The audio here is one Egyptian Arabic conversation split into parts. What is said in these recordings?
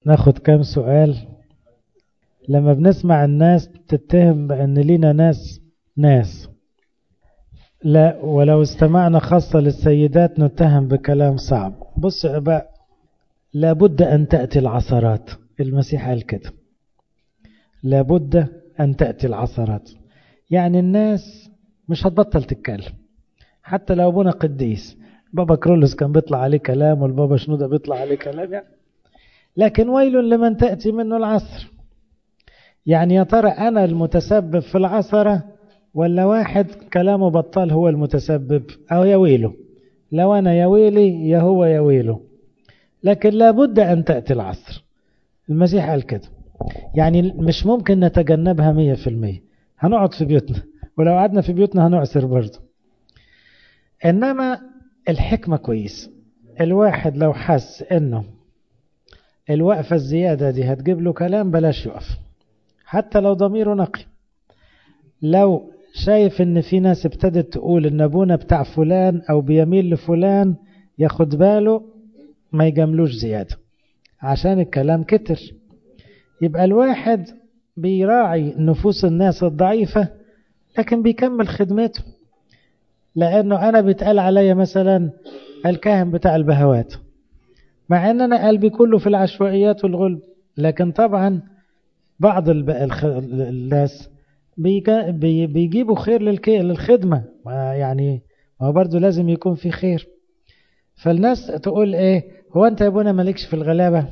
ناخد كام سؤال لما بنسمع الناس تتهم بأن لينا ناس ناس لا ولو استمعنا خاصة للسيدات نتهم بكلام صعب بص يا أباء لابد أن تأتي العثرات المسيح قال كده لابد أن تأتي العثرات يعني الناس مش هتبطل تتكلم حتى لو ابونا قديس بابا كرولوس كان بيطلع عليه كلام والبابا شنودة بيطلع عليه كلام يعني لكن ويل لمن تأتي منه العصر يعني يا ترى أنا المتسبب في العثرة ولا واحد كلامه بطال هو المتسبب أو يا ويله لو أنا يا ويلي يا هو يا ويله لكن لابد أن تأتي العصر المسيح قال كده يعني مش ممكن نتجنبها مية في المية هنقعد في بيوتنا ولو قعدنا في بيوتنا هنعسر برضه إنما الحكمة كويس الواحد لو حس إنه الوقفة الزيادة دي هتجيب له كلام بلاش يقف حتى لو ضميره نقي لو شايف ان في ناس ابتدت تقول ان ابونا بتاع فلان او بيميل لفلان ياخد باله ما يجاملوش زيادة عشان الكلام كتر يبقى الواحد بيراعي نفوس الناس الضعيفة لكن بيكمل خدمته لانه انا بيتقال عليا مثلا الكاهن بتاع البهوات مع ان انا قلبي كله في العشوائيات والغلب لكن طبعا بعض الناس بيجيبوا خير للخدمة يعني ما هو برضه لازم يكون في خير فالناس تقول ايه هو انت يا ابونا مالكش في الغلابة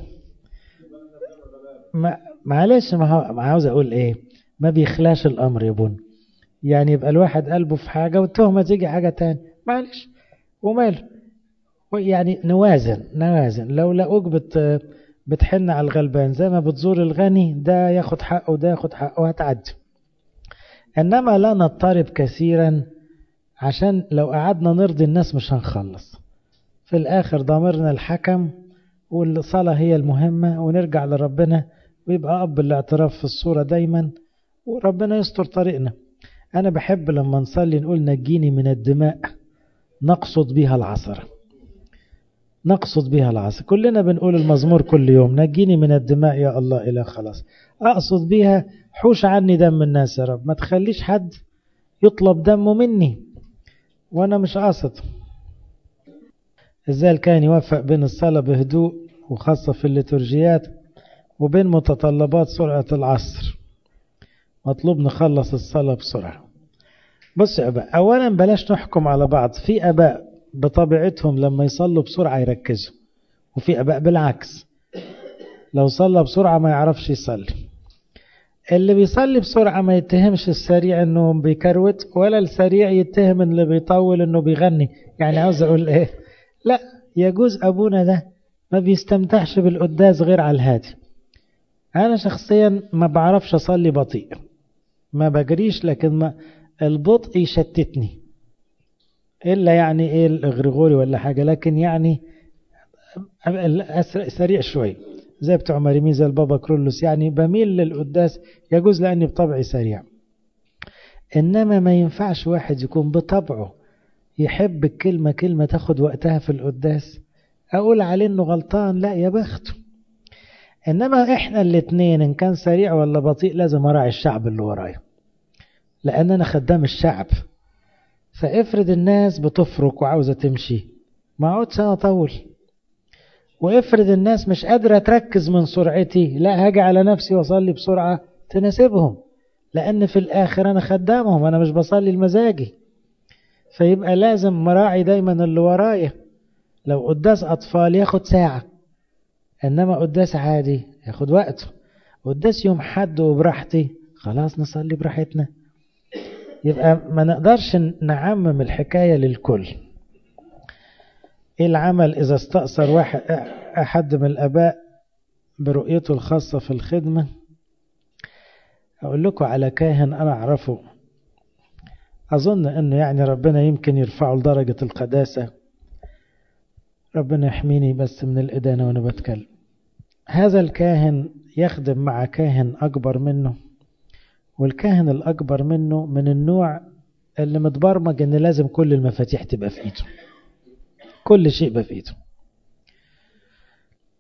ما معلش ما عاوز اقول ايه ما بيخلاش الامر يا ابونا يعني يبقى الواحد قلبه في حاجة والتهمة تيجي حاجة تاني معلش وماله يعني نوازن نوازن لو لقوك بت بتحن على الغلبان زي ما بتزور الغني ده ياخد حقه وده ياخد حقه وهتعدي إنما لا نضطرب كثيرا عشان لو قعدنا نرضي الناس مش هنخلص في الآخر ضميرنا الحكم والصلاة هي المهمة ونرجع لربنا ويبقى أب الاعتراف في الصورة دايما وربنا يستر طريقنا أنا بحب لما نصلي نقول نجيني من الدماء نقصد بها العصر نقصد بها العصر كلنا بنقول المزمور كل يوم نجيني من الدماء يا الله إلى خلاص أقصد بها حوش عني دم الناس يا رب ما تخليش حد يطلب دمه مني وأنا مش قاصد إزاي كان يوفق بين الصلاة بهدوء وخاصة في الليتورجيات وبين متطلبات سرعة العصر مطلوب نخلص الصلاة بسرعة بص يا أباء أولا بلاش نحكم على بعض في أباء بطبيعتهم لما يصلوا بسرعة يركزوا وفي أباء بالعكس لو صلى بسرعة ما يعرفش يصلي اللي بيصلي بسرعة ما يتهمش السريع انه بيكروت ولا السريع يتهم اللي بيطول انه بيغني يعني عاوز اقول ايه لا يجوز ابونا ده ما بيستمتعش بالقداس غير على الهادي انا شخصيا ما بعرفش اصلي بطيء ما بجريش لكن ما البطء يشتتني الا يعني ايه الغريغوري ولا حاجة لكن يعني سريع شوي زي بتوع مريمين زي البابا كرولوس يعني بميل للقداس يجوز لأني بطبعي سريع إنما ما ينفعش واحد يكون بطبعه يحب الكلمة كلمة تاخد وقتها في القداس أقول عليه إنه غلطان لا يا بخته إنما إحنا الاتنين إن كان سريع ولا بطيء لازم أراعي الشعب اللي ورايا لأن أنا خدام الشعب فافرض الناس بتفرك وعاوزة تمشي ما اقعدش أنا أطول وافرض الناس مش قادرة تركز من سرعتي لا هاجي على نفسي واصلي بسرعة تناسبهم لأن في الآخر أنا خدامهم أنا مش بصلي المزاجي فيبقى لازم مراعي دايما اللي ورايا لو قداس أطفال ياخد ساعة إنما قداس عادي ياخد وقته قداس يوم حد وبراحتي خلاص نصلي براحتنا يبقى ما نقدرش نعمم الحكاية للكل ايه العمل اذا استأثر واحد احد من الاباء برؤيته الخاصة في الخدمة اقول لكم على كاهن انا اعرفه اظن انه يعني ربنا يمكن يرفعه لدرجة القداسة ربنا يحميني بس من الادانة وانا بتكلم هذا الكاهن يخدم مع كاهن اكبر منه والكاهن الاكبر منه من النوع اللي متبرمج ان لازم كل المفاتيح تبقى في ايده كل شيء بقى في ايده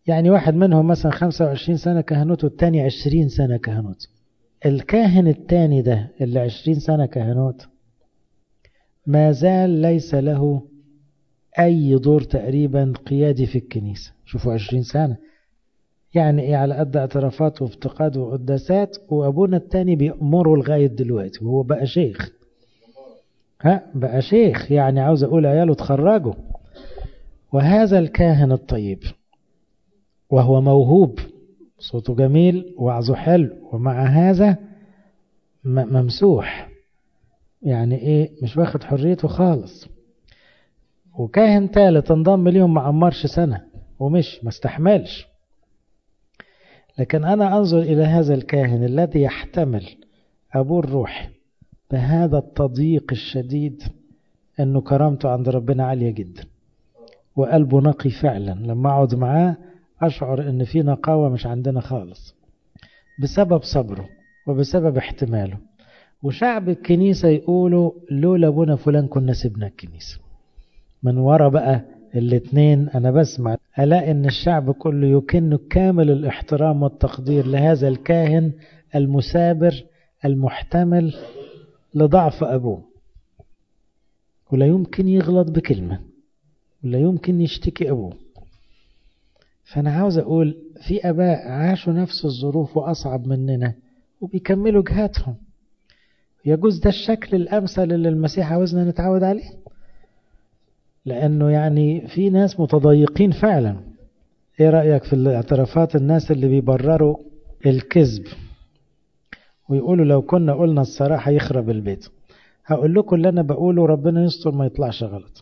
يعني واحد منهم مثلا 25 سنة كهنوت والتاني 20 سنة كهنوت الكاهن التاني ده اللي 20 سنة كهنوت ما زال ليس له أي دور تقريبا قيادي في الكنيسة شوفوا 20 سنة يعني إيه على قد اعترافات وافتقاد وقداسات وأبونا التاني بيأمره لغاية دلوقتي وهو بقى شيخ ها بقى شيخ يعني عاوز أقول عياله تخرجوا وهذا الكاهن الطيب وهو موهوب صوته جميل وعظه حلو ومع هذا ممسوح يعني ايه مش واخد حريته خالص وكاهن تالت انضم ليهم ما عمرش سنة ومش ما استحملش لكن أنا أنظر إلى هذا الكاهن الذي يحتمل أبوه الروحي بهذا التضييق الشديد أنه كرامته عند ربنا عالية جدا وقلبه نقي فعلا لما أقعد معاه أشعر أن في نقاوة مش عندنا خالص بسبب صبره وبسبب احتماله وشعب الكنيسة يقولوا لولا ابونا فلان كنا سيبنا الكنيسة من ورا بقى الاتنين أنا بسمع ألاقي أن الشعب كله يكن كامل الاحترام والتقدير لهذا الكاهن المثابر المحتمل لضعف أبوه ولا يمكن يغلط بكلمة ولا يمكن يشتكي أبوه فأنا عاوز أقول في أباء عاشوا نفس الظروف وأصعب مننا وبيكملوا جهاتهم يجوز ده الشكل الأمثل اللي المسيح عاوزنا نتعود عليه لأنه يعني في ناس متضيقين فعلا إيه رأيك في الاعترافات الناس اللي بيبرروا الكذب ويقولوا لو كنا قلنا الصراحة يخرب البيت هقول لكم اللي أنا بقوله ربنا يستر ما يطلعش غلط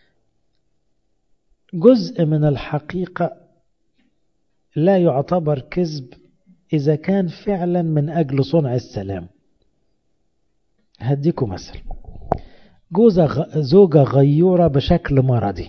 جزء من الحقيقة لا يعتبر كذب إذا كان فعلا من أجل صنع السلام هديكم مثل جوزة زوجة غيورة بشكل مرضي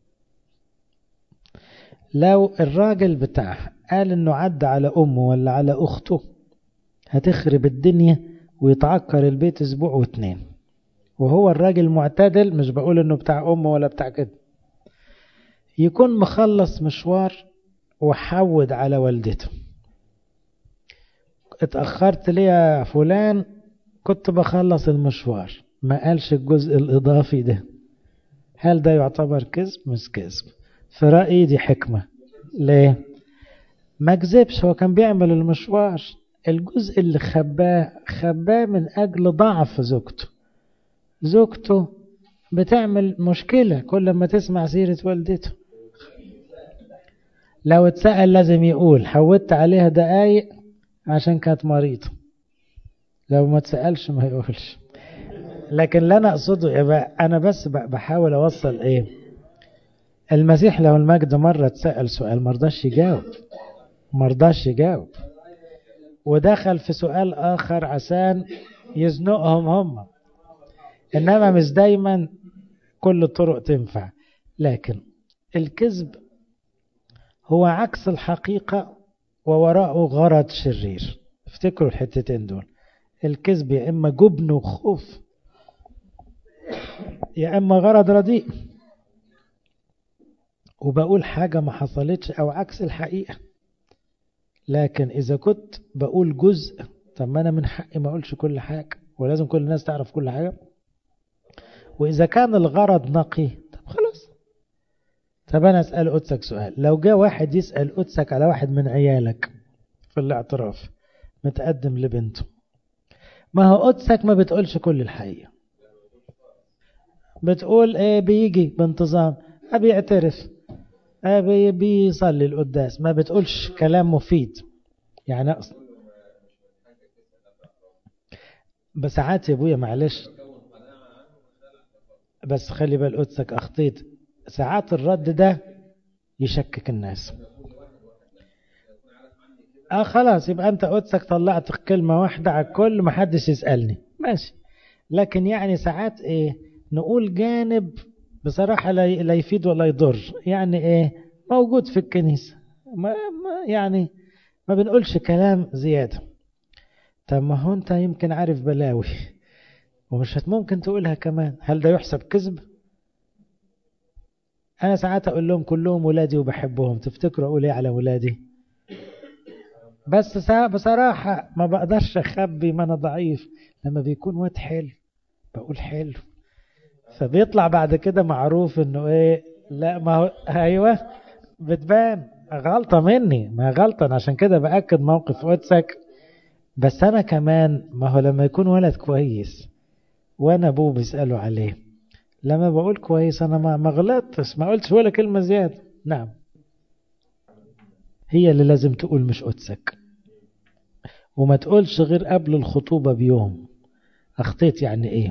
لو الراجل بتاعها قال انه عدى على امه ولا على اخته هتخرب الدنيا ويتعكر البيت اسبوع واتنين وهو الراجل معتدل مش بقول انه بتاع امه ولا بتاع كده يكون مخلص مشوار وحود على والدته اتأخرت ليه يا فلان كنت بخلص المشوار ما قالش الجزء الإضافي ده هل ده يعتبر كذب مش كذب في رأيي دي حكمة ليه ما كذبش هو كان بيعمل المشوار الجزء اللي خباه خباه من أجل ضعف زوجته زوجته بتعمل مشكلة كل ما تسمع سيرة والدته لو اتسأل لازم يقول حودت عليها دقايق عشان كانت مريضة لو ما تسألش ما يقولش لكن اللي أنا أقصده يبقى أنا بس بحاول أوصل إيه المسيح لو المجد مرة اتسأل سؤال مرضاش يجاوب مرضاش يجاوب ودخل في سؤال آخر عشان يزنقهم هم إنما مش دايما كل الطرق تنفع لكن الكذب هو عكس الحقيقة ووراءه غرض شرير افتكروا الحتتين دول الكذب يا إما جبن وخوف يا إما غرض رديء وبقول حاجة ما حصلتش أو عكس الحقيقة لكن إذا كنت بقول جزء طب ما أنا من حقي ما أقولش كل حاجة ولازم كل الناس تعرف كل حاجة وإذا كان الغرض نقي طب خلاص طب أنا أسأل قدسك سؤال لو جاء واحد يسأل قدسك على واحد من عيالك في الاعتراف متقدم لبنته ما هو قدسك ما بتقولش كل الحقيقة بتقول ايه بيجي بانتظام بيعترف بي بيصلي القداس ما بتقولش كلام مفيد يعني أصلا بس ساعات يا ابويا معلش بس خلي بال قدسك اخطيت ساعات الرد ده يشكك الناس اه خلاص يبقى انت قدسك طلعت كلمة واحدة على الكل ما حدش يسألني ماشي لكن يعني ساعات ايه نقول جانب بصراحة لا يفيد ولا يضر يعني ايه موجود في الكنيسة ما ما يعني ما بنقولش كلام زيادة طب ما هو انت يمكن عارف بلاوي ومش ممكن تقولها كمان هل ده يحسب كذب أنا ساعات أقول لهم كلهم ولادي وبحبهم تفتكروا أقول إيه على ولادي بس بصراحة ما بقدرش أخبي ما أنا ضعيف لما بيكون واد حلو بقول حلو فبيطلع بعد كده معروف إنه إيه لا ما هو أيوه بتبان غلطة مني ما غلطة عشان كده بأكد موقف قدسك بس أنا كمان ما هو لما يكون ولد كويس وأنا أبوه بيسألوا عليه لما بقول كويس أنا ما ما غلطتش ما قلتش ولا كلمة زيادة نعم هي اللي لازم تقول مش قدسك وما تقولش غير قبل الخطوبة بيوم أخطيت يعني إيه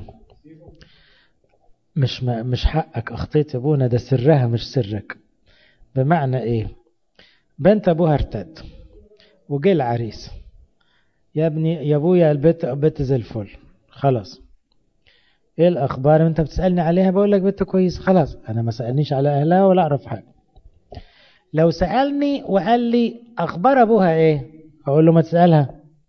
مش ما مش حقك أخطيت يا أبونا ده سرها مش سرك بمعنى إيه بنت أبوها ارتد وجه العريس يا ابني يا ابويا البيت بيت زي الفل خلاص ايه الاخبار انت بتسالني عليها بقول لك بنت كويس خلاص انا ما سالنيش على اهلها ولا اعرف حاجه لو سالني وقال لي اخبار ابوها ايه اقول له ما تسالها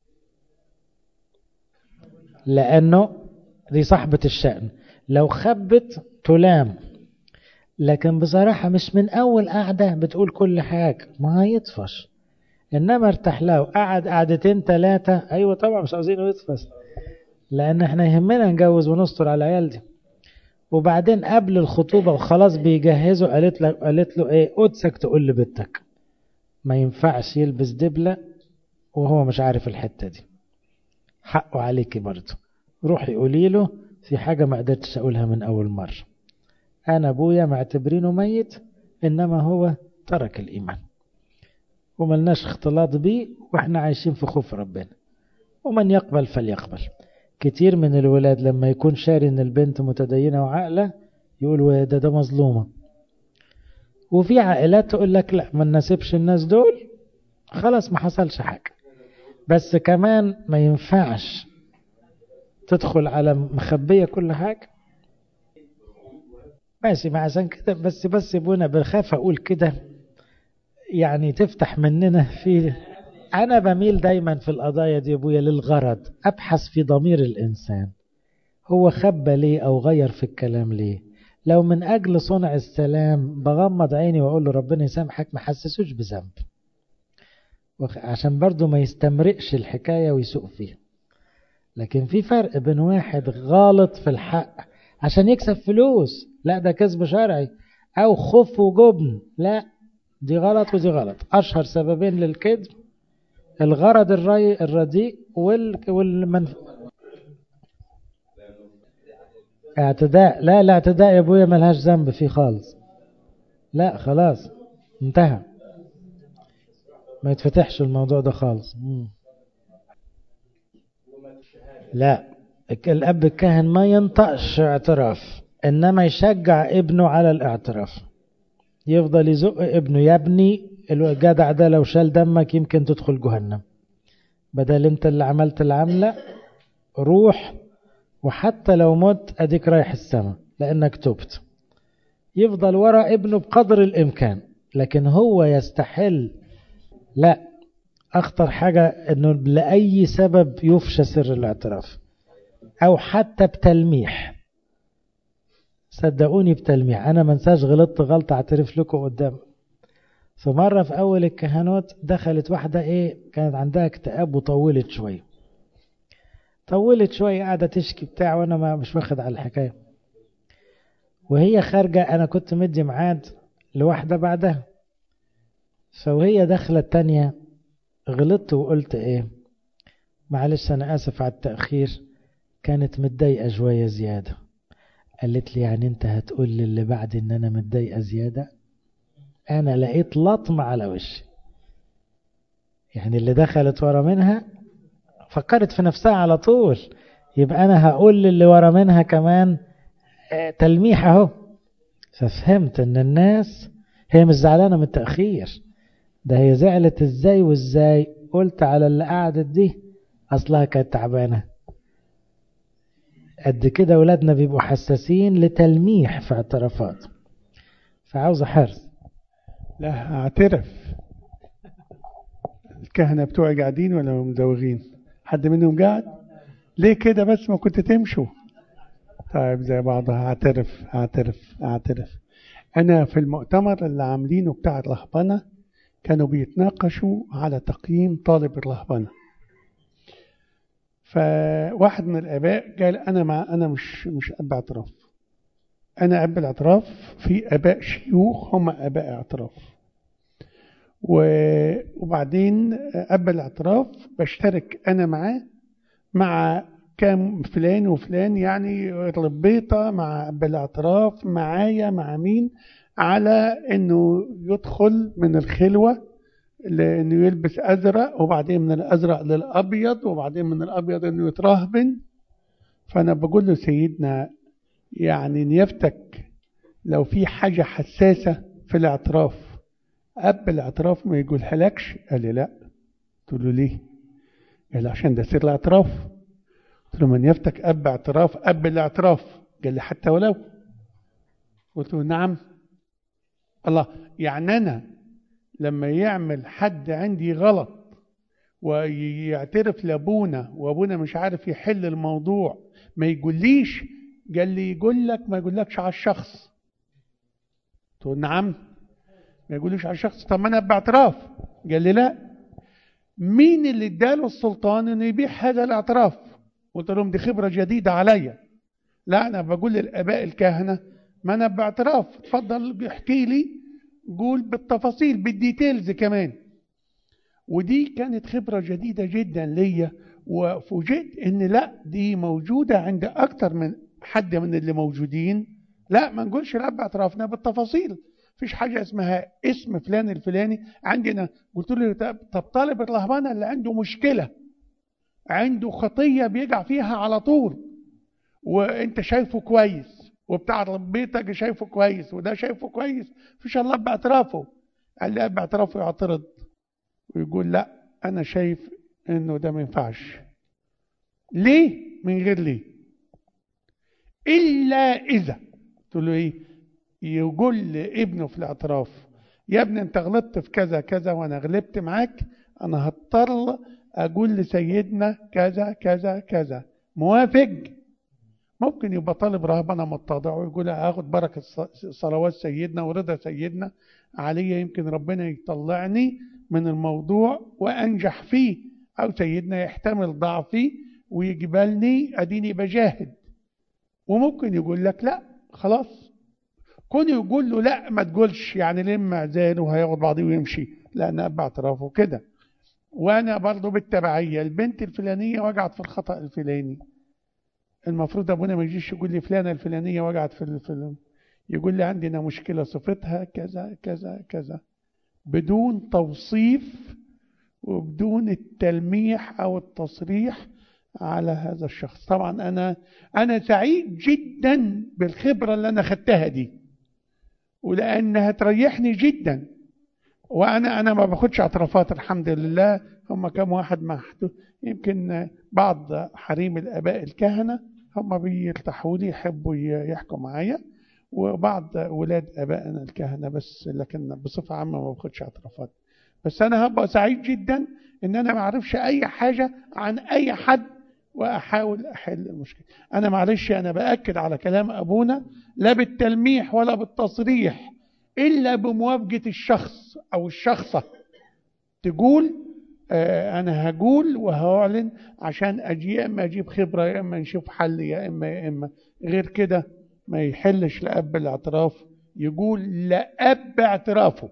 لانه دي صاحبه الشان لو خبت تلام لكن بصراحة مش من أول قعدة بتقول كل حاجة ما هيطفش إنما ارتاح له قعد قعدتين ثلاثة أيوة طبعا مش عاوزينه يطفش لأن احنا يهمنا نجوز ونستر على العيال دي وبعدين قبل الخطوبة وخلاص بيجهزوا قالت له قالت له ايه قدسك تقول لبنتك ما ينفعش يلبس دبلة وهو مش عارف الحتة دي حقه عليكي برضه روحي قولي له في حاجة ما قدرتش أقولها من أول مرة أنا أبويا معتبرينه ميت إنما هو ترك الإيمان وملناش اختلاط بيه وإحنا عايشين في خوف ربنا ومن يقبل فليقبل كتير من الولاد لما يكون شاري إن البنت متدينة وعاقلة يقول ده ده مظلومة وفي عائلات تقول لك لا ما نناسبش الناس دول خلاص ما حصلش حاجة بس كمان ما ينفعش تدخل على مخبية كل حاجة ماشي ما عشان كده بس بس ابونا بخاف اقول كده يعني تفتح مننا في انا بميل دايما في القضايا دي ابويا للغرض ابحث في ضمير الانسان هو خبى ليه او غير في الكلام ليه لو من اجل صنع السلام بغمض عيني واقول له ربنا يسامحك ما حسسوش بذنب عشان برضه ما يستمرقش الحكايه ويسوق فيها لكن في فرق بين واحد غالط في الحق عشان يكسب فلوس لا ده كذب شرعي او خوف وجبن لا دي غلط ودي غلط اشهر سببين للكذب الغرض الري الرديء وال والمنف... اعتداء لا الاعتداء يا ابويا ملهاش ذنب فيه خالص لا خلاص انتهى ما يتفتحش الموضوع ده خالص مم. لا الاب الكاهن ما ينطقش اعتراف انما يشجع ابنه على الاعتراف يفضل يزق ابنه يا ابني الجدع ده لو شال دمك يمكن تدخل جهنم بدل انت اللي عملت العملة روح وحتى لو مت اديك رايح السماء لانك تبت يفضل ورا ابنه بقدر الامكان لكن هو يستحل لا اخطر حاجة انه لأي سبب يفشى سر الاعتراف او حتى بتلميح صدقوني بتلميح انا منساش غلطت غلطة اعترف لكم قدام فمرة في اول الكهنوت دخلت واحدة ايه كانت عندها اكتئاب وطولت شوية طولت شوية قاعدة تشكي بتاع وانا ما مش واخد على الحكاية وهي خارجة انا كنت مدي ميعاد لواحدة بعدها فوهي داخلة التانية غلطت وقلت ايه معلش انا اسف على التأخير كانت متضايقة شوية زيادة قالت لي يعني انت هتقول لي اللي بعد ان انا متضايقة زيادة انا لقيت لطمة على وشي يعني اللي دخلت ورا منها فكرت في نفسها على طول يبقى انا هقول للي ورا منها كمان تلميح اهو ففهمت ان الناس هي مش زعلانة من التأخير ده هي زعلت ازاي وازاي قلت على اللي قعدت دي اصلها كانت تعبانه قد كده ولادنا بيبقوا حساسين لتلميح في اعترافات فعاوزة حرص لا اعترف الكهنة بتوعي قاعدين ولا مزوغين حد منهم قاعد ليه كده بس ما كنت تمشوا طيب زي بعضها اعترف اعترف اعترف أنا في المؤتمر اللي عاملينه بتاع الرهبنة كانوا بيتناقشوا على تقييم طالب الرهبنة فواحد من الآباء قال أنا مع أنا مش مش أب اعتراف أنا أب الاعتراف في آباء شيوخ هم آباء اعتراف و- وبعدين أب الاعتراف بشترك أنا معاه مع كام فلان وفلان يعني ربيطة مع أب الاعتراف معايا مع مين على انه يدخل من الخلوة لانه يلبس ازرق وبعدين من الازرق للابيض وبعدين من الابيض انه يترهبن فانا بقول له سيدنا يعني نيفتك لو في حاجة حساسة في الاعتراف اب الاعتراف ما يقولها لكش قال لي لا قلت له ليه قال لي عشان ده سر الاعتراف قلت له من يفتك اب اعتراف اب الاعتراف قال لي حتى ولو قلت له نعم الله يعني انا لما يعمل حد عندي غلط ويعترف لابونا وابونا مش عارف يحل الموضوع ما يقوليش قال لي يقول لك ما يقولكش على الشخص قلت له نعم ما يقوليش على الشخص طب ما انا باعتراف قال لي لا مين اللي اداله السلطان انه يبيح هذا الاعتراف قلت لهم دي خبره جديده عليا لا انا بقول للاباء الكهنه ما انا باعتراف اتفضل احكي لي قول بالتفاصيل بالديتيلز كمان ودي كانت خبره جديده جدا ليا وفوجئت ان لا دي موجوده عند اكتر من حد من اللي موجودين لا ما نقولش لا باعترافنا بالتفاصيل مفيش حاجه اسمها اسم فلان الفلاني عندنا قلت له طب طب طالب الرهبانه اللي عنده مشكله عنده خطيه بيقع فيها على طول وانت شايفه كويس وبتاع بيتك شايفه كويس وده شايفه كويس مفيش الله باعترافه قال لي باعترافه يعترض ويقول لا انا شايف انه ده ما ينفعش ليه من غير ليه الا اذا قلت له ايه يقول لابنه في الاعتراف يا ابني انت غلطت في كذا كذا وانا غلبت معاك انا هضطر اقول لسيدنا كذا كذا كذا موافق ممكن يبقى طالب رهبنة متضع ويقول هاخد بركة صلوات سيدنا ورضا سيدنا عليا يمكن ربنا يطلعني من الموضوع وأنجح فيه أو سيدنا يحتمل ضعفي ويقبلني أديني بجاهد وممكن يقول لك لا خلاص كون يقول له لا ما تقولش يعني لم اعزال وهياخد بعضيه ويمشي لا انا باعترافه كده وانا برضه بالتبعيه البنت الفلانيه وقعت في الخطا الفلاني المفروض ابونا ما يجيش يقول لي فلانه الفلانيه وقعت في الفيلم يقول لي عندنا مشكله صفتها كذا كذا كذا بدون توصيف وبدون التلميح او التصريح على هذا الشخص طبعا انا انا سعيد جدا بالخبره اللي انا خدتها دي ولانها تريحني جدا وانا انا ما باخدش اعترافات الحمد لله هم كم واحد محدود يمكن بعض حريم الاباء الكهنه هم بيرتاحوا لي يحبوا يحكوا معايا وبعض ولاد ابائنا الكهنه بس لكن بصفه عامه ما باخدش اعترافات بس انا هبقى سعيد جدا ان انا ما اعرفش اي حاجه عن اي حد واحاول احل المشكله انا معلش انا باكد على كلام ابونا لا بالتلميح ولا بالتصريح الا بموافقه الشخص او الشخصه تقول آه انا هقول وهعلن عشان اجي يا اما اجيب خبره يا اما نشوف حل يا اما يا اما غير كده ما يحلش لاب الاعتراف يقول لاب اعترافه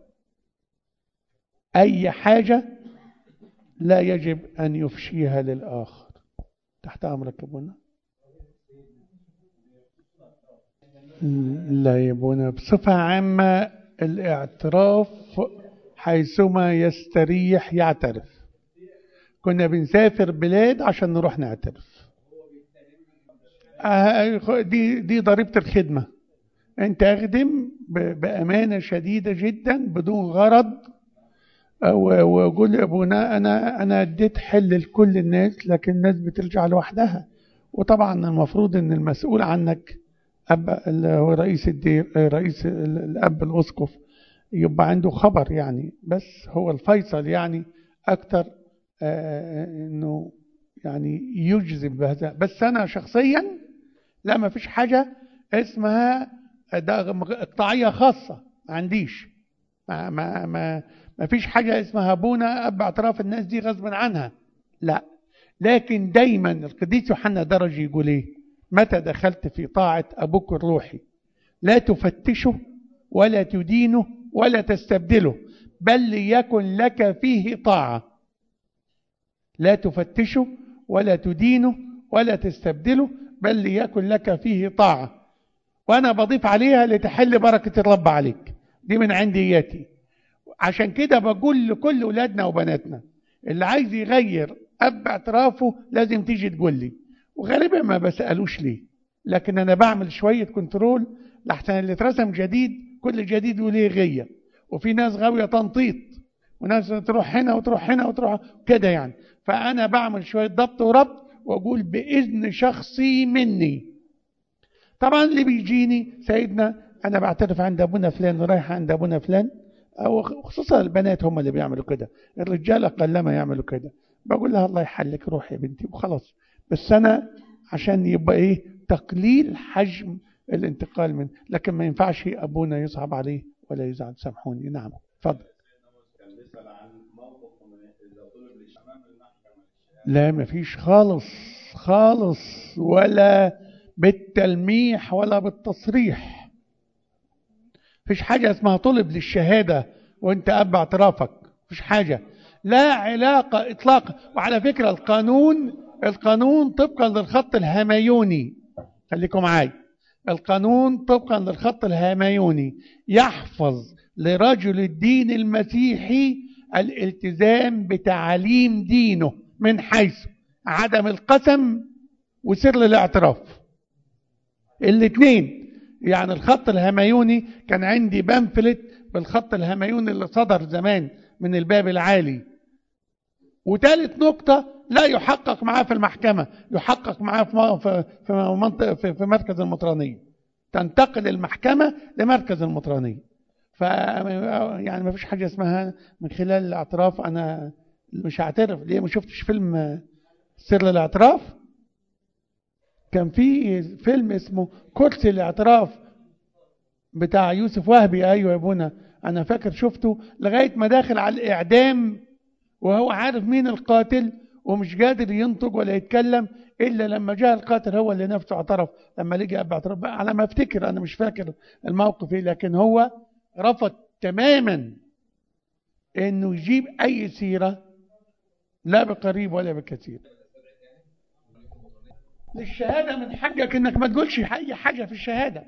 اي حاجه لا يجب ان يفشيها للاخر تحت امرك يا ابونا لا يا ابونا بصفه عامه الاعتراف حيثما يستريح يعترف كنا بنسافر بلاد عشان نروح نعترف دي دي ضريبه الخدمه انت اخدم بامانه شديده جدا بدون غرض وقول ابونا انا انا اديت حل لكل الناس لكن الناس بترجع لوحدها وطبعا المفروض ان المسؤول عنك اب اللي هو رئيس الدير رئيس الاب الاسقف يبقى عنده خبر يعني بس هو الفيصل يعني اكتر انه يعني يجذب بهذا بس انا شخصيا لا ما فيش حاجه اسمها ده اقطاعية خاصة ما عنديش ما, ما, ما, ما فيش حاجة اسمها ابونا اب اعتراف الناس دي غصب عنها لا لكن دايما القديس يوحنا درج يقول ايه متى دخلت في طاعة ابوك الروحي لا تفتشه ولا تدينه ولا تستبدله بل ليكن لك فيه طاعة لا تفتشه ولا تدينه ولا تستبدله بل ليكن لك فيه طاعة وأنا بضيف عليها لتحل بركة الرب عليك دي من عندياتي عشان كده بقول لكل ولادنا وبناتنا اللي عايز يغير أب اعترافه لازم تيجي تقول لي وغالبا ما بسألوش ليه لكن أنا بعمل شوية كنترول لحسن اللي اترسم جديد كل جديد وليه غية وفي ناس غاوية تنطيط وناس تروح هنا وتروح هنا وتروح كده يعني فأنا بعمل شوية ضبط وربط وأقول بإذن شخصي مني طبعا اللي بيجيني سيدنا أنا بعترف عند أبونا فلان ورايح عند أبونا فلان أو خصوصا البنات هم اللي بيعملوا كده الرجال قلما يعملوا كده بقول لها الله يحلك روح يا بنتي وخلاص بس أنا عشان يبقى إيه تقليل حجم الانتقال من لكن ما ينفعش أبونا يصعب عليه ولا يزعل سامحوني نعم اتفضل لا مفيش خالص خالص ولا بالتلميح ولا بالتصريح مفيش حاجة اسمها طلب للشهادة وانت أب اعترافك مفيش حاجة لا علاقة إطلاقا وعلى فكرة القانون القانون طبقا للخط الهمايوني خليكم معايا القانون طبقا للخط الهمايوني يحفظ لرجل الدين المسيحي الالتزام بتعاليم دينه من حيث عدم القسم وسر الاعتراف الاثنين يعني الخط الهمايوني كان عندي بامفلت بالخط الهمايوني اللي صدر زمان من الباب العالي وثالث نقطة لا يحقق معاه في المحكمة يحقق معاه في في منطقة في, في مركز المطرانية تنتقل المحكمة لمركز المطرانية ف يعني ما فيش حاجة اسمها من خلال الاعتراف أنا مش هعترف ليه ما شفتش فيلم سر الاعتراف كان في فيلم اسمه كرسي الاعتراف بتاع يوسف وهبي ايوه يا ابونا انا فاكر شفته لغايه ما داخل على الاعدام وهو عارف مين القاتل ومش قادر ينطق ولا يتكلم الا لما جاء القاتل هو اللي نفسه اعترف لما لقي اب اعترف على ما افتكر انا مش فاكر الموقف ايه لكن هو رفض تماما انه يجيب اي سيره لا بقريب ولا بكثير للشهادة من حقك انك ما تقولش اي حاجة في الشهادة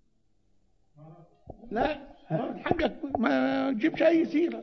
لا من حقك ما تجيبش اي سيرة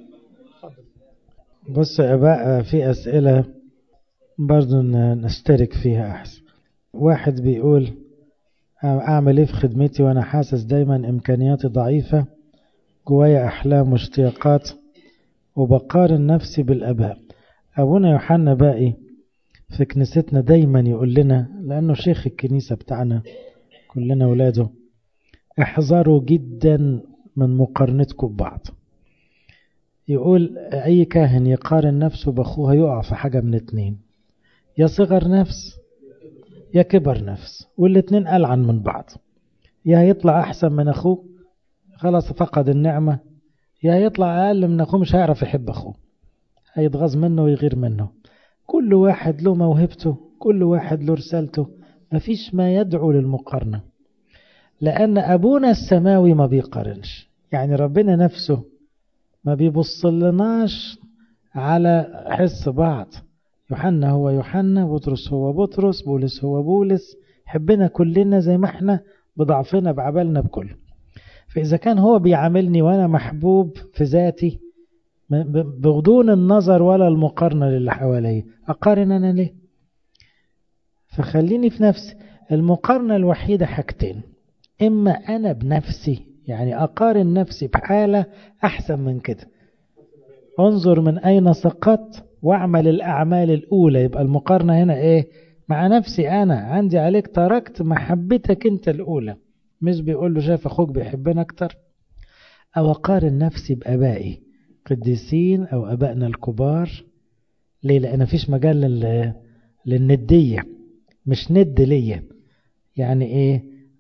بص يا اباء في اسئلة برضو نشترك فيها احسن واحد بيقول اعمل ايه في خدمتي وانا حاسس دايما امكانياتي ضعيفة جوايا احلام واشتياقات وبقارن نفسي بالاباء ابونا يوحنا باقي في كنيستنا دايما يقول لنا لأنه شيخ الكنيسة بتاعنا كلنا ولاده احذروا جدا من مقارنتكم ببعض يقول أي كاهن يقارن نفسه بأخوه هيقع في حاجة من اتنين يا صغر نفس يا كبر نفس والاتنين ألعن من بعض يا يطلع أحسن من أخوه خلاص فقد النعمة يا يطلع أقل من أخوه مش هيعرف يحب أخوه هيتغاظ منه ويغير منه كل واحد له موهبته كل واحد له رسالته مفيش ما يدعو للمقارنة لأن أبونا السماوي ما بيقارنش يعني ربنا نفسه ما بيبصلناش على حس بعض يوحنا هو يوحنا بطرس هو بطرس بولس هو بولس حبنا كلنا زي ما احنا بضعفنا بعبالنا بكل فإذا كان هو بيعاملني وأنا محبوب في ذاتي بدون النظر ولا المقارنة للي حواليا أقارن أنا ليه فخليني في نفسي المقارنة الوحيدة حاجتين إما أنا بنفسي يعني أقارن نفسي بحالة أحسن من كده انظر من أين سقطت واعمل الأعمال الأولى يبقى المقارنة هنا إيه مع نفسي أنا عندي عليك تركت محبتك أنت الأولى مش بيقول له شايف أخوك بيحبنا أكتر أو أقارن نفسي بأبائي قديسين أو أبائنا الكبار ليه لأن مفيش مجال لل... للندية مش ند ليا يعني إيه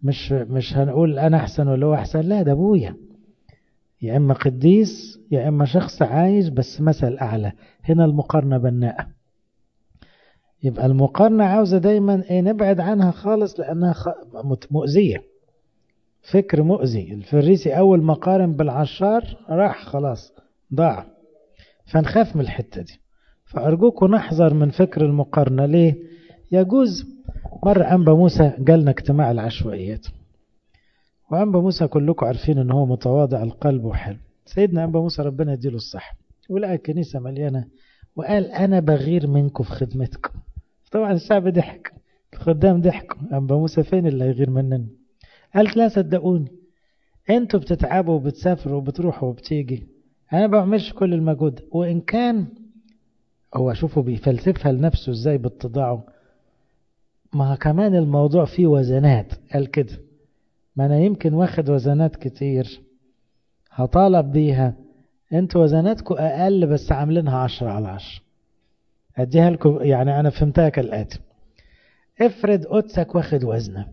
مش مش هنقول انا احسن ولا هو احسن لا ده ابويا يا اما قديس يا اما شخص عايش بس مثل اعلى هنا المقارنه بناءه يبقى المقارنه عاوزه دايما ايه نبعد عنها خالص لانها مؤذيه فكر مؤذي الفريسي اول ما قارن بالعشار راح خلاص ضاع فنخاف من الحته دي فارجوكم نحذر من فكر المقارنه ليه يجوز مرة أنبا موسى جالنا اجتماع العشوائيات وأنبا موسى كلكم عارفين أنه هو متواضع القلب وحلو سيدنا أنبا موسى ربنا يديله الصحة ولقى الكنيسة مليانة وقال أنا بغير منكم في خدمتكم طبعا الشعب ضحك الخدام ضحكوا أنبا موسى فين اللي هيغير مننا قالت لا صدقوني انتوا بتتعبوا وبتسافروا وبتروحوا وبتيجي انا ما بعملش كل المجهود وان كان هو شوفوا بيفلسفها لنفسه ازاي باتضاعه ما كمان الموضوع فيه وزنات قال كده ما انا يمكن واخد وزنات كتير هطالب بيها انتوا وزناتكم اقل بس عاملينها عشرة على عشرة اديها لكم يعني انا فهمتها كالاتي افرض قدسك واخد وزنه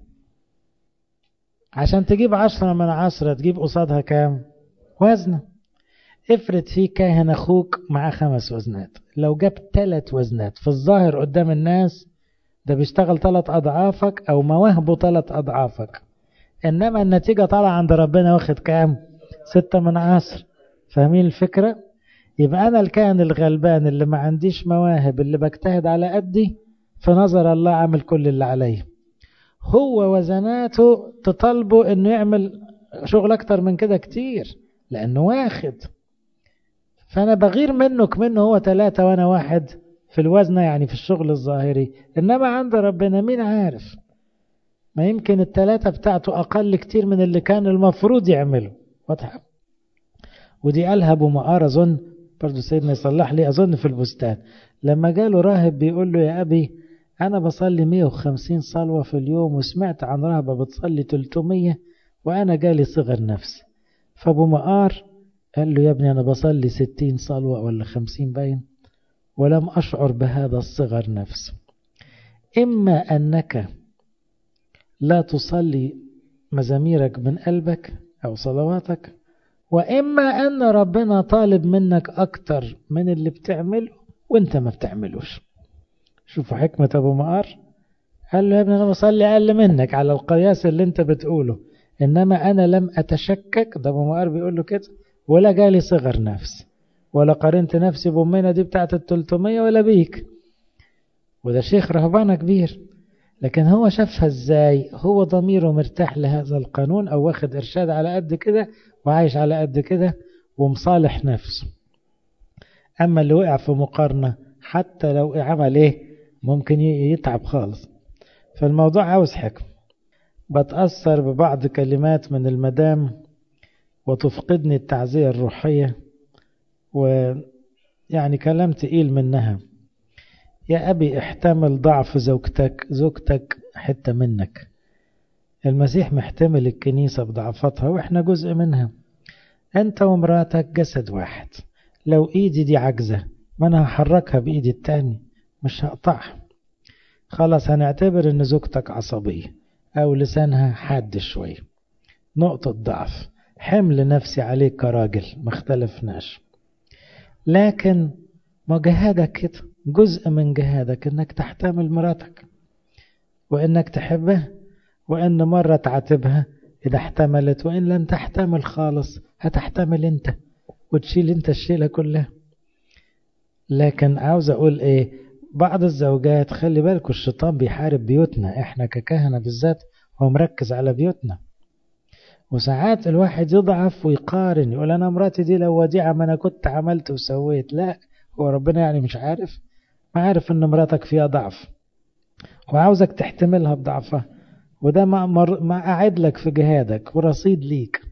عشان تجيب عشرة من عشرة تجيب قصادها كام وزنه افرض في كاهن اخوك معاه خمس وزنات لو جاب ثلاث وزنات في الظاهر قدام الناس ده بيشتغل ثلاث أضعافك أو مواهبه ثلاث أضعافك إنما النتيجة طالعة عند ربنا واخد كام ستة من عشر فاهمين الفكرة يبقى أنا الكائن الغلبان اللي ما عنديش مواهب اللي بجتهد على قدي في نظر الله عامل كل اللي عليه هو وزناته تطالبه انه يعمل شغل اكتر من كده كتير لانه واخد فانا بغير منه كمنه هو ثلاثة وانا واحد في الوزنة يعني في الشغل الظاهري إنما عند ربنا مين عارف ما يمكن التلاتة بتاعته أقل كتير من اللي كان المفروض يعمله واضحة ودي قالها أبو مقار أظن برضو سيدنا يصلح لي أظن في البستان لما جاله راهب بيقول له يا أبي أنا بصلي 150 صلوة في اليوم وسمعت عن راهبة بتصلي 300 وأنا جالي صغر نفس فأبو مقار قال له يا ابني أنا بصلي 60 صلوة ولا 50 باين ولم أشعر بهذا الصغر نفس إما أنك لا تصلي مزاميرك من قلبك أو صلواتك وإما أن ربنا طالب منك أكتر من اللي بتعمله وإنت ما بتعملوش شوفوا حكمة أبو مقار قال له يا ابني أنا بصلي أقل منك على القياس اللي أنت بتقوله إنما أنا لم أتشكك ده أبو مقار بيقول له كده ولا جالي صغر نفس ولا قارنت نفسي بأمنا دي بتاعت التلتمية ولا بيك وده شيخ رهبانة كبير لكن هو شافها ازاي هو ضميره مرتاح لهذا القانون او واخد ارشاد على قد كده وعايش على قد كده ومصالح نفسه اما اللي وقع في مقارنة حتى لو عمل ايه ممكن يتعب خالص فالموضوع عاوز حكم بتأثر ببعض كلمات من المدام وتفقدني التعزية الروحية ويعني كلام تقيل منها يا أبي احتمل ضعف زوجتك زوجتك حتة منك المسيح محتمل الكنيسة بضعفتها وإحنا جزء منها أنت ومراتك جسد واحد لو إيدي دي عجزة ما أنا هحركها بإيدي التاني مش هقطعها خلاص هنعتبر إن زوجتك عصبية أو لسانها حاد شوية نقطة ضعف حمل نفسي عليك كراجل ما اختلفناش لكن ما جهادك كده جزء من جهادك انك تحتمل مراتك وانك تحبها وان مرة تعاتبها اذا احتملت وان لم تحتمل خالص هتحتمل انت وتشيل انت الشيلة كلها لكن عاوز اقول ايه بعض الزوجات خلي بالكوا الشيطان بيحارب بيوتنا احنا ككهنة بالذات هو مركز على بيوتنا وساعات الواحد يضعف ويقارن يقول أنا مراتي دي لو وديعة ما أنا كنت عملت وسويت لا هو ربنا يعني مش عارف ما عارف أن مراتك فيها ضعف وعاوزك تحتملها بضعفها وده ما, مر... ما أعد لك في جهادك ورصيد ليك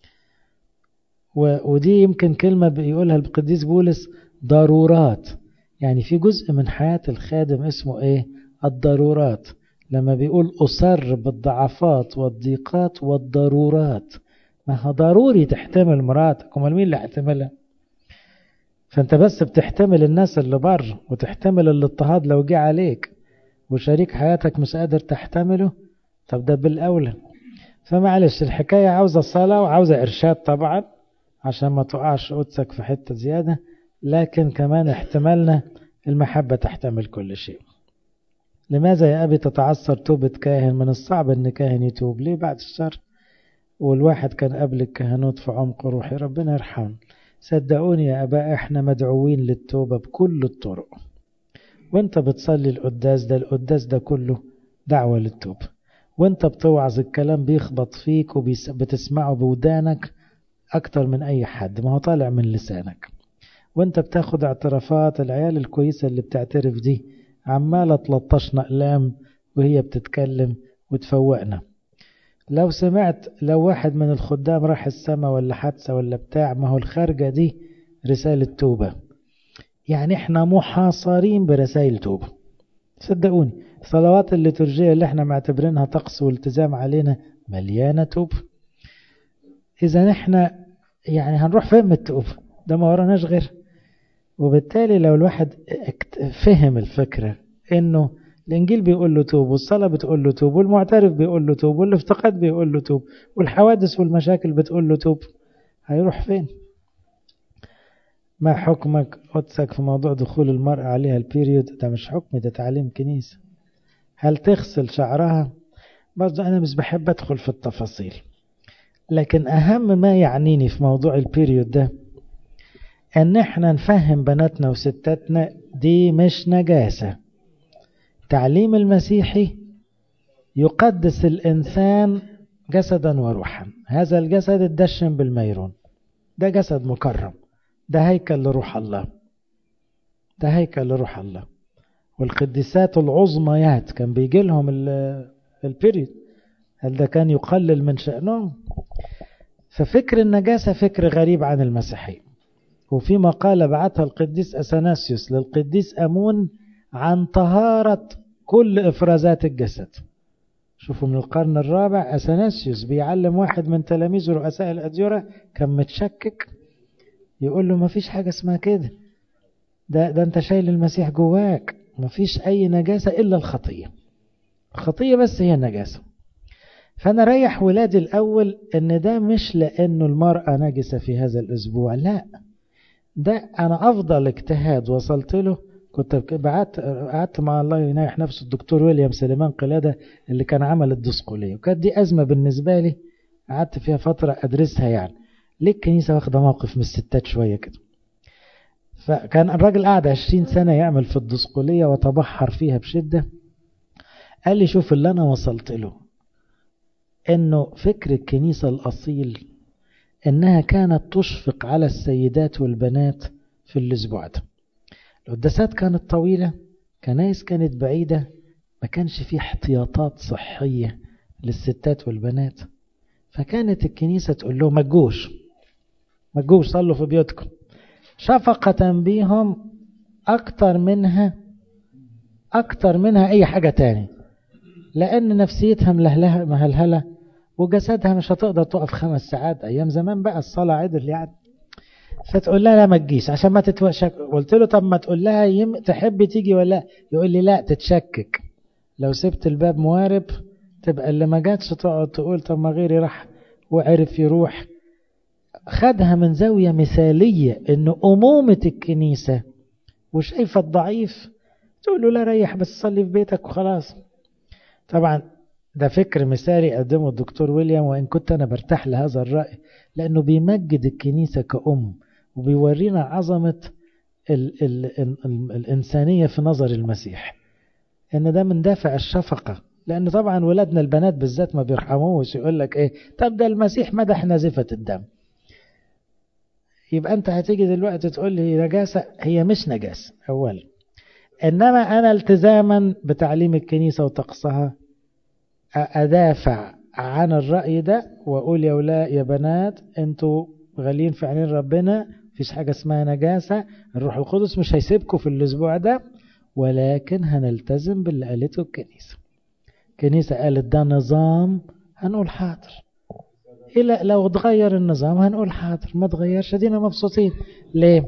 و... ودي يمكن كلمة بيقولها القديس بولس ضرورات يعني في جزء من حياة الخادم اسمه ايه الضرورات لما بيقول أصر بالضعفات والضيقات والضرورات ما هو ضروري تحتمل مراتك امال مين اللي هيحتملها فانت بس بتحتمل الناس اللي بره وتحتمل الاضطهاد لو جه عليك وشريك حياتك مش قادر تحتمله طب ده بالأولى فمعلش الحكاية عاوزة صلاة وعاوزة إرشاد طبعا عشان ما تقعش قدسك في حتة زيادة لكن كمان احتمالنا المحبة تحتمل كل شيء لماذا يا أبي تتعثر توبة كاهن من الصعب أن كاهن يتوب ليه بعد الشر والواحد كان قبل الكهنوت في عمق روحي ربنا يرحمه صدقوني يا أباء احنا مدعوين للتوبة بكل الطرق وانت بتصلي القداس ده القداس ده كله دعوة للتوبة وانت بتوعظ الكلام بيخبط فيك وبتسمعه بودانك أكتر من أي حد ما هو طالع من لسانك وانت بتاخد اعترافات العيال الكويسة اللي بتعترف دي عمالة تلطشنا أقلام وهي بتتكلم وتفوقنا لو سمعت لو واحد من الخدام راح السما ولا حادثة ولا بتاع ما هو الخارجة دي رسالة توبة يعني احنا محاصرين برسائل توبة صدقوني الصلوات الليتورجية اللي احنا معتبرينها طقس والتزام علينا مليانة توبة إذا احنا يعني هنروح فين من التوبة ده ما وراناش غير وبالتالي لو الواحد فهم الفكرة انه الانجيل بيقول له توب والصلاة بتقول له توب والمعترف بيقول له توب والافتقاد بيقول له توب والحوادث والمشاكل بتقول له توب هيروح فين ما حكمك قدسك في موضوع دخول المرأة عليها البيريود ده مش حكم ده تعليم كنيسة هل تغسل شعرها برضه أنا مش بحب أدخل في التفاصيل لكن أهم ما يعنيني في موضوع البيريود ده ان احنا نفهم بناتنا وستاتنا دي مش نجاسة تعليم المسيحي يقدس الانسان جسدا وروحا هذا الجسد الدشن بالميرون ده جسد مكرم ده هيكل لروح الله ده هيكل لروح الله والقديسات العظميات كان بيجي لهم البيريد هل ده كان يقلل من شأنهم ففكر النجاسة فكر غريب عن المسيحية وفي مقالة بعتها القديس أثناسيوس للقديس أمون عن طهارة كل إفرازات الجسد شوفوا من القرن الرابع أثناسيوس بيعلم واحد من تلاميذ رؤساء الأديرة كان متشكك يقول له ما فيش حاجة اسمها كده ده, ده أنت شايل المسيح جواك ما فيش أي نجاسة إلا الخطية الخطية بس هي النجاسة فأنا ريح ولادي الأول إن ده مش لأنه المرأة نجسة في هذا الأسبوع لا ده أنا أفضل اجتهاد وصلت له كنت بعت قعدت مع الله ينايح نفسه الدكتور ويليام سليمان قلادة اللي كان عمل الدسقولية وكانت دي أزمة بالنسبة لي قعدت فيها فترة أدرسها يعني ليه الكنيسة واخدة موقف من الستات شوية كده فكان الراجل قاعد عشرين سنة يعمل في الدسقولية وتبحر فيها بشدة قال لي شوف اللي أنا وصلت له إنه فكر الكنيسة الأصيل إنها كانت تشفق على السيدات والبنات في الأسبوع ده القداسات كانت طويلة كنايس كانت بعيدة ما كانش فيه احتياطات صحية للستات والبنات فكانت الكنيسة تقول لهم ما تجوش ما تجوش صلوا في بيوتكم شفقة بيهم أكتر منها أكتر منها أي حاجة تاني لأن نفسيتها ملهلها مهلهلة وجسدها مش هتقدر تقف خمس ساعات أيام زمان بقى الصلاة عدل يعني فتقول لها لا ما تجيش عشان ما تتوشك قلت له طب ما تقول لها يم... تحب تيجي ولا يقول لي لا تتشكك لو سبت الباب موارب تبقى اللي ما جاتش تقعد تقول طب ما غيري راح وعرف يروح خدها من زاوية مثالية ان أمومة الكنيسة وشايفة الضعيف تقول له لا ريح بس صلي في بيتك وخلاص طبعا ده فكر مثالي قدمه الدكتور ويليام وإن كنت أنا برتاح لهذا الرأي لأنه بيمجد الكنيسة كأم وبيورينا عظمة ال ال ال الإنسانية في نظر المسيح إن ده من دافع الشفقة لأن طبعا ولادنا البنات بالذات ما بيرحموش يقول لك إيه طب ده المسيح مدح نازفة الدم يبقى أنت هتيجي دلوقتي تقول لي نجاسة هي مش نجاسة أولا إنما أنا التزاما بتعليم الكنيسة وطقسها أدافع عن الرأي ده وأقول يا ولاء يا بنات أنتوا غاليين في عينين ربنا فيش حاجة اسمها نجاسة الروح القدس مش هيسيبكم في الأسبوع ده ولكن هنلتزم باللي قالته الكنيسة الكنيسة قالت ده نظام هنقول حاضر إلا لو اتغير النظام هنقول حاضر ما اتغيرش دينا مبسوطين ليه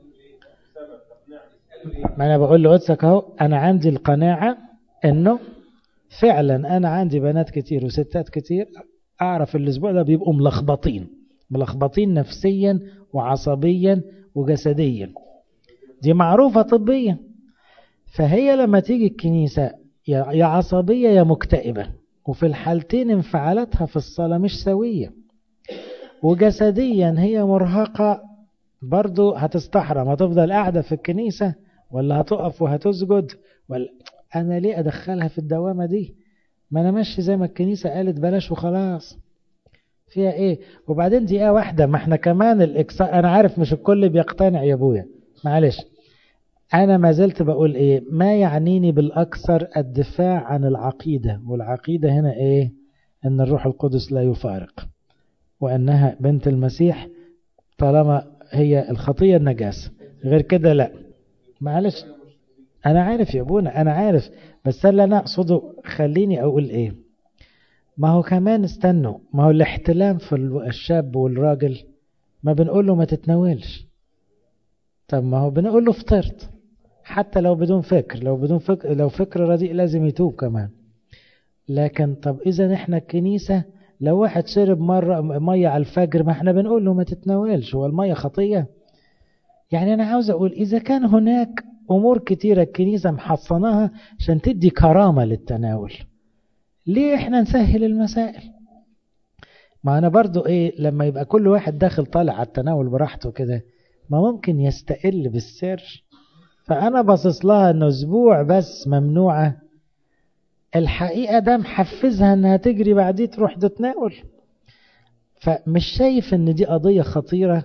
ما أنا بقول لقدسك أهو أنا عندي القناعة إنه فعلا أنا عندي بنات كتير وستات كتير أعرف الأسبوع ده بيبقوا ملخبطين ملخبطين نفسيا وعصبيا وجسديا دي معروفة طبيا فهي لما تيجي الكنيسة يا عصبية يا مكتئبة وفي الحالتين انفعالاتها في الصلاة مش سوية وجسديا هي مرهقة برضو هتستحرم هتفضل قاعدة في الكنيسة ولا هتقف وهتسجد ولا أنا ليه أدخلها في الدوامة دي ما أنا ماشي زي ما الكنيسة قالت بلاش وخلاص فيها إيه وبعدين دقيقة واحدة ما احنا كمان الإكسار أنا عارف مش الكل بيقتنع يا أبويا معلش أنا ما زلت بقول إيه ما يعنيني بالأكثر الدفاع عن العقيدة والعقيدة هنا إيه أن الروح القدس لا يفارق وأنها بنت المسيح طالما هي الخطية النجاسة غير كده لا معلش أنا عارف يا أبونا أنا عارف بس اللي أنا أقصده خليني أقول إيه ما هو كمان استنوا ما هو الاحتلام في الشاب والراجل ما بنقول له ما تتناولش طب ما هو بنقول له فطرت حتى لو بدون فكر لو بدون فكر لو فكر رديء لازم يتوب كمان لكن طب إذا إحنا الكنيسة لو واحد شرب مرة مية على الفجر ما احنا بنقول له ما تتناولش هو المية خطية يعني أنا عاوز أقول إذا كان هناك أمور كتيرة الكنيسة محصناها عشان تدي كرامة للتناول ليه احنا نسهل المسائل ما أنا برضو إيه لما يبقى كل واحد داخل طالع على التناول براحته كده ما ممكن يستقل بالسر فأنا باصص لها إنه أسبوع بس ممنوعة الحقيقة ده محفزها إنها تجري بعديه تروح تتناول فمش شايف إن دي قضية خطيرة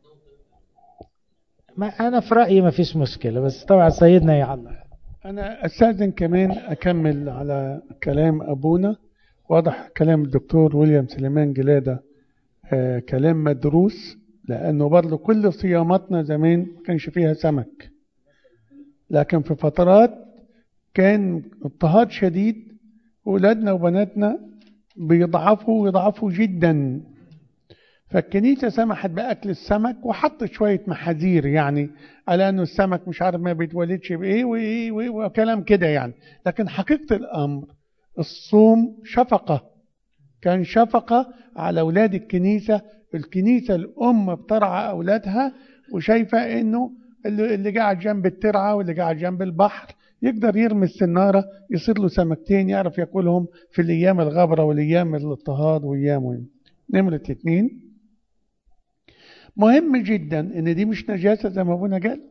ما أنا في رأيي ما فيش مشكلة بس طبعا سيدنا يعلق أنا أستاذن كمان أكمل على كلام أبونا واضح كلام الدكتور ويليام سليمان جلادة آه كلام مدروس لأنه برضه كل صياماتنا زمان ما كانش فيها سمك لكن في فترات كان اضطهاد شديد ولادنا وبناتنا بيضعفوا ويضعفوا جدا فالكنيسة سمحت بأكل السمك وحطت شوية محاذير يعني على أنه السمك مش عارف ما بيتولدش بإيه وإيه وإيه وكلام كده يعني لكن حقيقة الأمر الصوم شفقة كان شفقة على أولاد الكنيسة الكنيسة الأم بترعى أولادها وشايفة أنه اللي قاعد جنب الترعة واللي قاعد جنب البحر يقدر يرمي السنارة يصير له سمكتين يعرف ياكلهم في الأيام الغبرة والأيام الاضطهاد وأيام نمرة اتنين مهم جدا ان دي مش نجاسة زي ما ابونا قال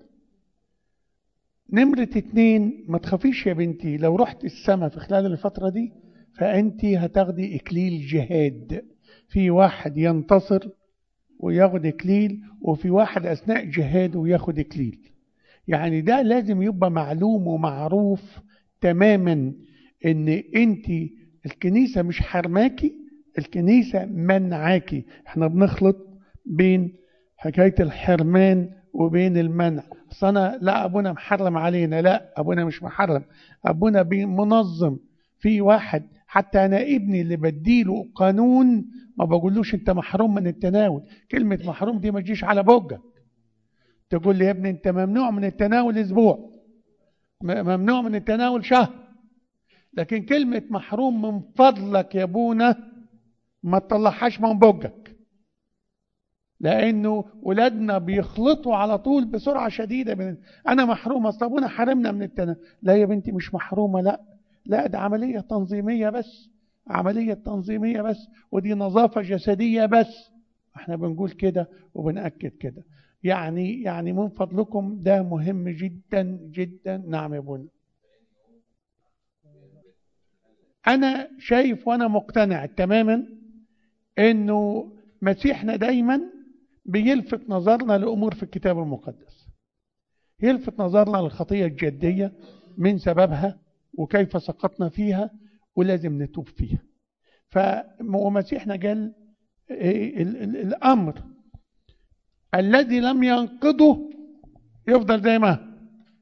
نمرة اتنين ما تخافيش يا بنتي لو رحت السماء في خلال الفترة دي فأنت هتاخدي إكليل جهاد في واحد ينتصر وياخد إكليل وفي واحد أثناء جهاده وياخد إكليل يعني ده لازم يبقى معلوم ومعروف تماما ان انت الكنيسة مش حرماكي الكنيسة منعاكي احنا بنخلط بين حكاية الحرمان وبين المنع اصل انا لا ابونا محرم علينا لا ابونا مش محرم ابونا منظم في واحد حتى انا ابني اللي بديله قانون ما بقولوش انت محروم من التناول كلمة محروم دي ما تجيش على بوجك تقول لي يا ابني انت ممنوع من التناول اسبوع ممنوع من التناول شهر لكن كلمة محروم من فضلك يا ابونا ما تطلعهاش من بوجك لانه ولادنا بيخلطوا على طول بسرعه شديده من انا محروم اصل ابونا حرمنا من التناول لا يا بنتي مش محرومه لا لا ده عمليه تنظيميه بس عمليه تنظيميه بس ودي نظافه جسديه بس احنا بنقول كده وبنأكد كده يعني يعني من فضلكم ده مهم جدا جدا نعم يا ابونا انا شايف وانا مقتنع تماما انه مسيحنا دايما بيلفت نظرنا لامور في الكتاب المقدس يلفت نظرنا للخطيه الجديه من سببها وكيف سقطنا فيها ولازم نتوب فيها فمسيحنا قال الامر الذي لم ينقضه يفضل زي ما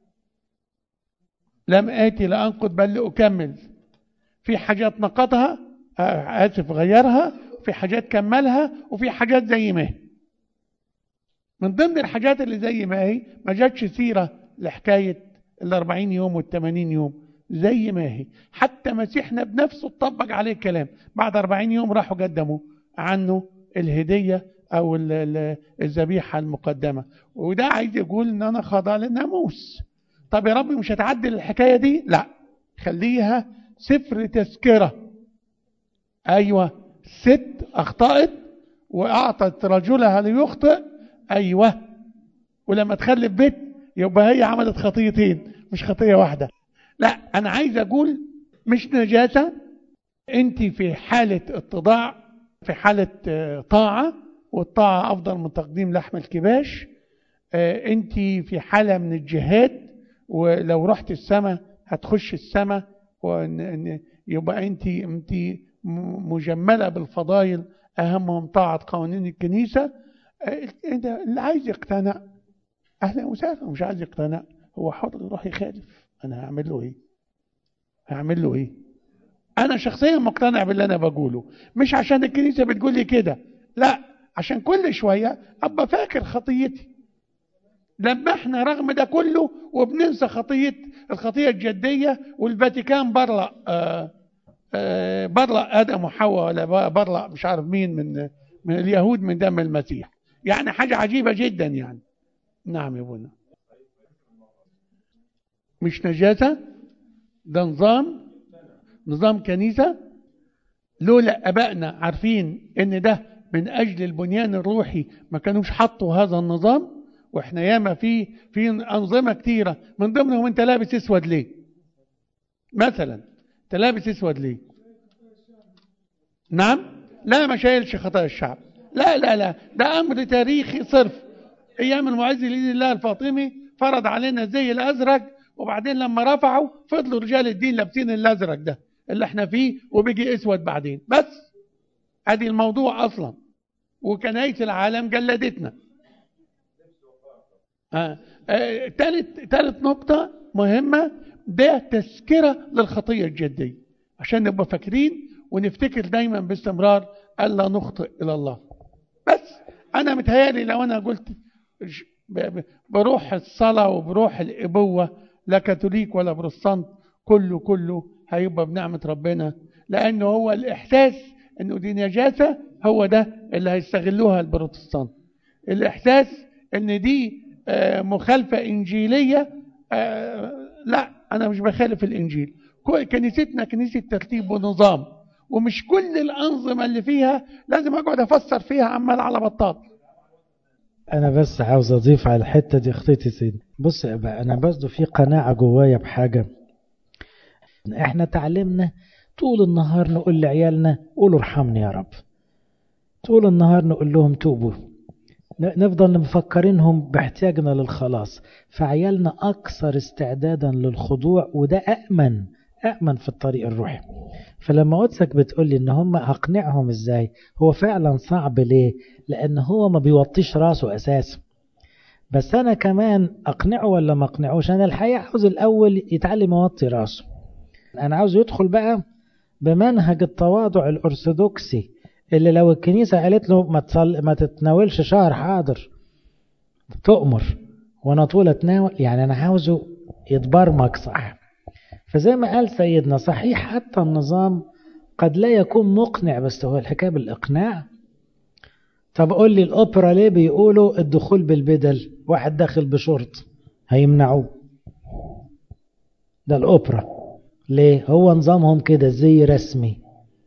لم آتي لأنقض بل لأكمل في حاجات نقضها آسف غيرها في حاجات كملها وفي حاجات زي ما هي من ضمن الحاجات اللي زي ما هي ما جاتش سيرة لحكاية الأربعين يوم والثمانين يوم زي ما هي حتى مسيحنا بنفسه اتطبق عليه الكلام بعد 40 يوم راحوا قدموا عنه الهدية أو ال- ال- الذبيحة المقدمة وده عايز يقول إن أنا خاضع للناموس طب يا رب مش هتعدل الحكاية دي لا خليها سفر تذكرة أيوة ست أخطأت وأعطت رجلها ليخطئ أيوة ولما تخلف بيت يبقى هي عملت خطيتين مش خطية واحدة لا أنا عايز أقول مش نجاسة أنت في حالة اتضاع في حالة آه، طاعة والطاعة أفضل من تقديم لحم الكباش آه، أنت في حالة من الجهاد ولو رحت السماء هتخش السماء وإن- إن- يبقى أنت أنت م- مجملة بالفضائل أهمهم طاعة قوانين الكنيسة آه، أنت اللي عايز يقتنع أهلا وسهلا مش عايز يقتنع هو حر يروح يخالف أنا هعمل له إيه؟ هعمل له إيه؟ أنا شخصيا مقتنع باللي أنا بقوله مش عشان الكنيسة بتقول لي كده لا عشان كل شوية أبقى فاكر خطيتي لما احنا رغم ده كله وبننسى خطية الخطية الجدية والفاتيكان برلق آه آه برلق آدم وحواء ولا برلق مش عارف مين من من اليهود من دم المسيح يعني حاجة عجيبة جدا يعني نعم يا ابونا مش نجاسة ده نظام نظام كنيسة لولا أبائنا عارفين إن ده من أجل البنيان الروحي ما كانوش حطوا هذا النظام وإحنا ياما في في أنظمة كتيرة من ضمنهم أنت لابس أسود ليه؟ مثلا أنت لابس أسود ليه؟ نعم؟ لا ما شايلش خطايا الشعب لا لا لا ده أمر تاريخي صرف أيام المعز لدين الله الفاطمي فرض علينا الزي الأزرق وبعدين لما رفعوا فضلوا رجال الدين لابسين الأزرق ده اللي احنا فيه وبيجي اسود بعدين بس ادي الموضوع اصلا وكناية العالم جلدتنا آه. آه. تالت, تالت نقطة مهمة ده تذكرة للخطية الجدية عشان نبقى فاكرين ونفتكر دايما باستمرار ألا نخطئ إلى الله بس أنا متهيألي لو أنا قلت ج- ب- ب- بروح الصلاة وبروح الإبوة لا كاثوليك ولا بروتستانت كله كله هيبقى بنعمة ربنا لأنه هو الإحساس إنه دي نجاسة هو ده اللي هيستغلوها البروتستانت الإحساس إن دي آه، مخالفة إنجيلية آه، لا أنا مش بخالف الإنجيل كو- كنيستنا كنيسة ترتيب ونظام ومش كل الأنظمة اللي فيها لازم أقعد أفسر فيها عمال على بطال انا بس عاوز اضيف على الحته دي اخطيتي سيدي بص يا بقى انا برضه في قناعه جوايا بحاجه احنا تعلمنا طول النهار نقول لعيالنا قولوا ارحمني يا رب طول النهار نقول لهم توبوا ن- نفضل مفكرينهم باحتياجنا للخلاص فعيالنا اكثر استعدادا للخضوع وده امن امن في الطريق الروحي فلما قدسك بتقول لي ان هم هقنعهم ازاي هو فعلا صعب ليه لان هو ما بيوطيش راسه اساسا بس انا كمان اقنعه ولا ما اقنعوش انا الحقيقه عاوز الاول يتعلم يوطي راسه انا عاوز يدخل بقى بمنهج التواضع الارثوذكسي اللي لو الكنيسه قالت له ما تصل ما تتناولش شهر حاضر تؤمر وانا طول اتناول يعني انا عاوزه يتبرمج صح فزي ما قال سيدنا صحيح حتى النظام قد لا يكون مقنع بس هو الحكايه بالاقناع طب قول لي الاوبرا ليه بيقولوا الدخول بالبدل واحد داخل بشورت هيمنعوه ده الاوبرا ليه هو نظامهم كده زي رسمي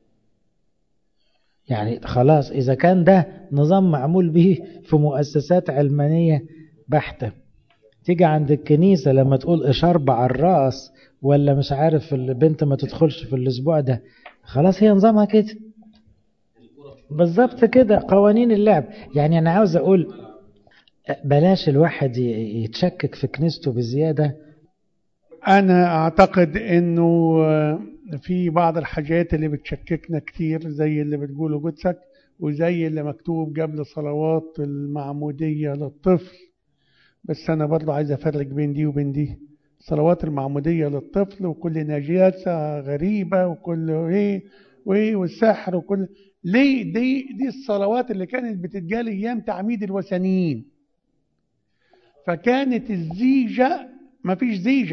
يعني خلاص اذا كان ده نظام معمول به في مؤسسات علمانيه بحته تيجي عند الكنيسه لما تقول اشارب على الراس ولا مش عارف البنت ما تدخلش في الاسبوع ده خلاص هي نظامها كده بالظبط كده قوانين اللعب يعني انا عاوز اقول بلاش الواحد ي- يتشكك في كنيسته بزياده أنا أعتقد إنه في بعض الحاجات اللي بتشككنا كتير زي اللي بتقوله جدسك وزي اللي مكتوب قبل صلوات المعمودية للطفل بس أنا برضه عايز أفرق بين دي وبين دي صلوات المعمودية للطفل وكل نجاسة غريبة وكل إيه وإيه والسحر وكل ليه دي دي الصلوات اللي كانت بتتقال أيام تعميد الوثنيين فكانت الزيجة مفيش زيجة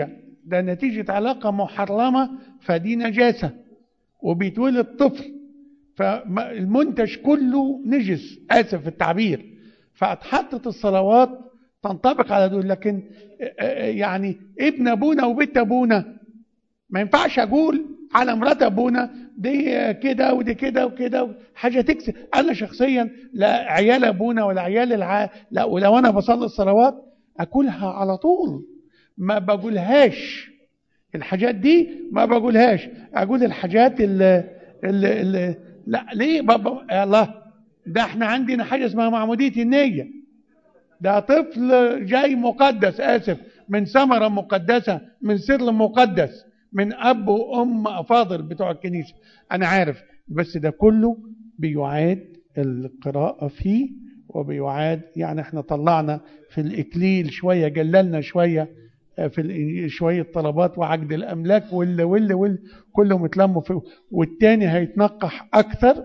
ده نتيجة علاقة محرمة فدي نجاسة وبيتولد طفل فالمنتج كله نجس آسف في التعبير فاتحطت الصلوات تنطبق على دول لكن يعني ابن ابونا وبنت ابونا ما ينفعش اقول على مرات ابونا دي كده ودي كده وكده حاجه تكسب انا شخصيا لا عيال ابونا ولا عيال الع... لا ولو انا بصلي الصلوات اكلها على طول ما بقولهاش الحاجات دي ما بقولهاش اقول الحاجات اللي, اللي, اللي لا ليه بابا الله ده احنا عندنا حاجه اسمها معموديه النيه ده طفل جاي مقدس اسف من ثمره مقدسه من سر مقدس من اب وام افاضل بتوع الكنيسه انا عارف بس ده كله بيعاد القراءه فيه وبيعاد يعني احنا طلعنا في الاكليل شويه جللنا شويه في شويه طلبات وعقد الاملاك وال وال وال كلهم اتلموا في والتاني هيتنقح اكثر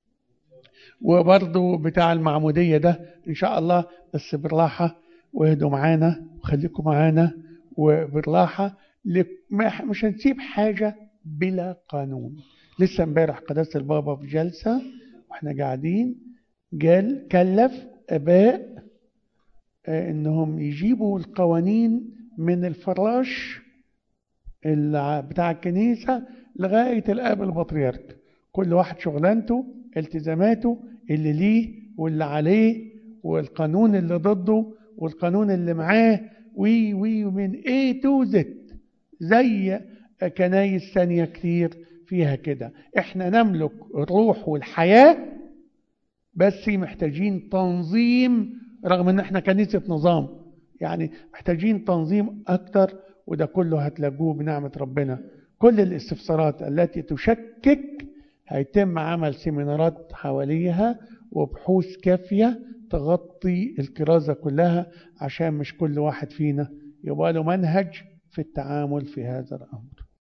وبرضه بتاع المعموديه ده ان شاء الله بس بالراحه واهدوا معانا وخليكم معانا وبالراحه مش هنسيب حاجه بلا قانون لسه امبارح قداسه البابا في جلسه واحنا قاعدين قال كلف اباء انهم يجيبوا القوانين من الفراش بتاع الكنيسة لغاية الآب البطريرك كل واحد شغلانته التزاماته اللي ليه واللي عليه والقانون اللي ضده والقانون اللي معاه وي وي من A to Z زي كنايس ثانية كتير فيها كده احنا نملك الروح والحياة بس محتاجين تنظيم رغم ان احنا كنيسة نظام يعني محتاجين تنظيم أكتر وده كله هتلاقوه بنعمة ربنا كل الاستفسارات التي تشكك هيتم عمل سيمينارات حواليها وبحوث كافية تغطي الكرازة كلها عشان مش كل واحد فينا يبقى له منهج في التعامل في هذا الأمر